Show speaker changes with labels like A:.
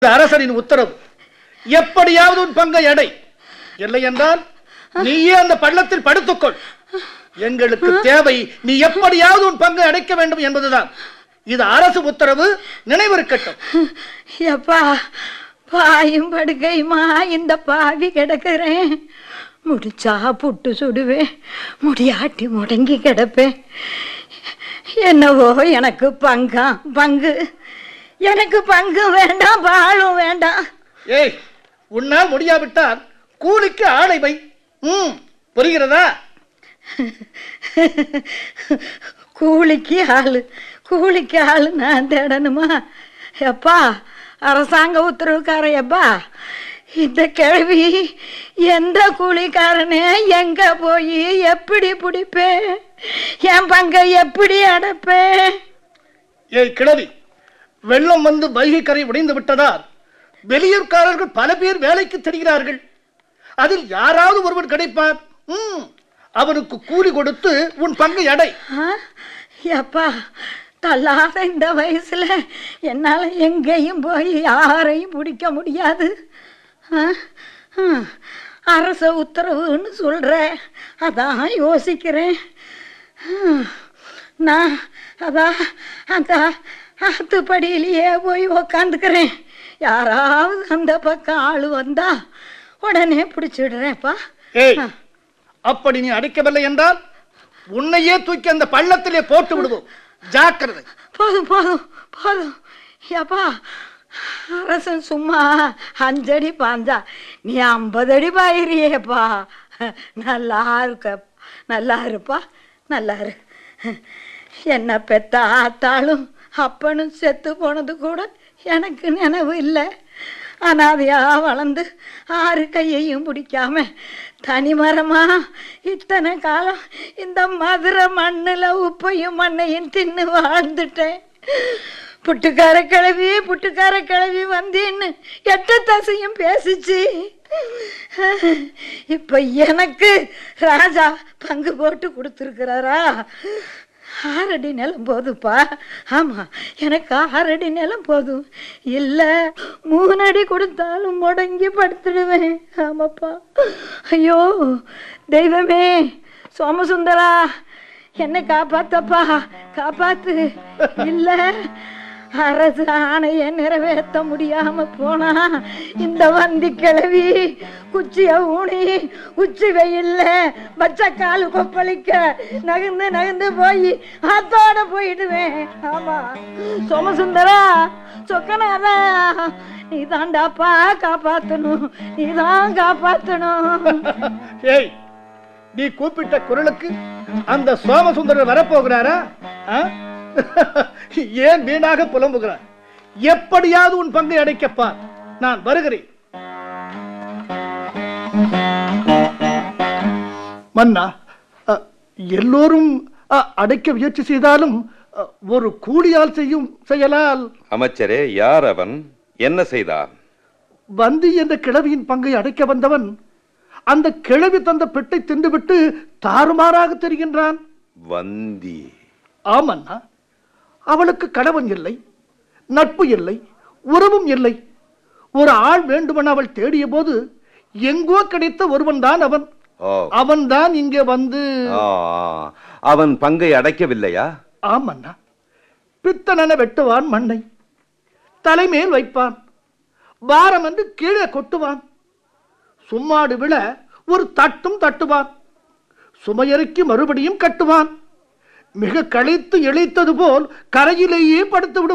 A: இது அரசரின் உத்தரவு எப்படியாவது உன் பங்கை அடை இல்லை என்றால் நீயே அந்த பள்ளத்தில் படுத்துக்கொள் எங்களுக்கு தேவை நீ எப்படியாவது உன் பங்கை அடைக்க வேண்டும் என்பதுதான் இது அரசு உத்தரவு நினைவிருக்கட்டும்
B: எப்பா பாயும் படுக்கையுமா இந்த பாவி கிடக்கிறேன் முடிச்சா புட்டு சுடுவேன் முடியாட்டி முடங்கி கிடப்பேன் என்னவோ எனக்கு பங்கா பங்கு எனக்கு பங்கு வேண்டாம் பாலும் வேண்டாம்
A: ஏய் உன்னால் முடியாவிட்டால் கூலிக்கு ஆளை வை ம் புரிகிறதா
B: கூலிக்கு ஆளு கூலிக்கு ஆளு நான் தேடணுமா எப்பா அரசாங்க உத்தரவுக்காரன் எப்பா இந்த கிழவி எந்த கூலிக்காரனே எங்க போய் எப்படி பிடிப்பேன் என் பங்கை எப்படி அடைப்பேன்
A: ஏய் கிழவி வெள்ளம் வந்து வைகை கரை உடைந்து விட்டதால் வெளியூர்காரர்கள் பல பேர் வேலைக்கு தெரிகிறார்கள் அதில் யாராவது ஒருவன் கிடைப்பான் ம் அவனுக்கு கூலி கொடுத்து உன் பங்கை அடை
B: ஆ? எப்பா தள்ளாத இந்த வயசுல என்னால் எங்கேயும் போய் யாரையும் பிடிக்க முடியாது ஆ? ஆ. அரச உத்தரவுன்னு சொல்ற அதான் யோசிக்கிறேன் ஆ. நான் அதான் அந்த ஆத்துப்படியிலேயே போய் உக்காந்துக்கிறேன் யாராவது அந்த பக்கம் ஆள் வந்தா உடனே பிடிச்சிடுறேன்ப்பா
A: ஏய் அப்படி நீ அடைக்கவில்லை என்றால் உன்னையே தூக்கி அந்த பள்ளத்திலே போட்டு விடுவோம் ஜாக்கிரதை
B: போதும் போதும் போதும் ஏப்பா அரசன் சும்மா அஞ்சடி பாஞ்சா நீ ஐம்பது அடி பாயிறியேப்பா நல்லா இருக்க நல்லா இருப்பா நல்லா இரு என்ன பெத்த ஆத்தாளும் அப்பனும் செத்து போனது கூட எனக்கு நினைவு இல்லை அனாதையா வளர்ந்து ஆறு கையையும் பிடிக்காம தனிமரமா இத்தனை காலம் இந்த மதுரை மண்ணில் உப்பையும் மண்ணையும் தின்னு வாழ்ந்துட்டேன் புட்டுக்கார கிழவி புட்டுக்கார கிழவி வந்தேன்னு எட்ட தசையும் பேசிச்சு இப்ப எனக்கு ராஜா பங்கு போட்டு கொடுத்துருக்கிறாரா ஆறடி நிலம் போதுப்பா ஆமா எனக்கு ஆறடி நிலம் போதும் இல்ல மூணு அடி கொடுத்தாலும் முடங்கி படுத்துடுவேன் ஆமாப்பா ஐயோ தெய்வமே சோமசுந்தரா என்னை காப்பாத்தப்பா காப்பாத்து இல்ல அரசு ஆணையை நிறைவேற்ற முடியாம போனா இந்த வந்தி கிளவி குச்சிய ஊனி உச்சி வெயில்ல பச்சை காலு கொப்பளிக்க நகர்ந்து நகர்ந்து போய் ஆத்தோட போயிடுவேன் ஆமா சோமசுந்தரா சொக்கனாரா நீ தாண்டாப்பா காப்பாத்தணும் நீ தான் காப்பாத்தணும்
A: ஏய் நீ கூப்பிட்ட குரலுக்கு அந்த சோமசுந்தரர் வரப்போகிறாரா ஆ? ஏன் வீணாக புலம்புகிறார் எப்படியாவது உன் பங்கை அடைக்கப்பா நான் வருகிறேன் மன்னா அ, எல்லோரும் அ, அடைக்க முயற்சி செய்தாலும் அ, ஒரு கூலியால் செய்யும் செயலால்
C: அமைச்சரே யார் அவன் என்ன செய்தான்
A: வந்தி என்ற கிழவியின் பங்கை அடைக்க வந்தவன் அந்த கிழவி தந்த பெட்டை தின்றுவிட்டு தாறுமாறாக தெரிகின்றான்
C: வந்தி
A: ஆமண்ணா அவளுக்கு கணவன் இல்லை நட்பு இல்லை உறவும் இல்லை ஒரு ஆள் வேண்டுமென அவள் தேடிய போது எங்கோ கிடைத்த ஒருவன் தான் அவன்
C: ஓ
A: அவன் தான் இங்கே வந்து
C: ஆ, அவன் பங்கை அடைக்கவில்லையா
A: ஆமண்ணா பித்தனென வெட்டுவான் மண்ணை தலைமேல் வைப்பான் பாரம் என்று கீழே கொட்டுவான் சும்மாடு விழ ஒரு தட்டும் தட்டுவான் சுமையறுக்கி மறுபடியும் கட்டுவான் மிக களைத்து இழைத்தது போல் கரையிலேயே படுத்து விடுவான்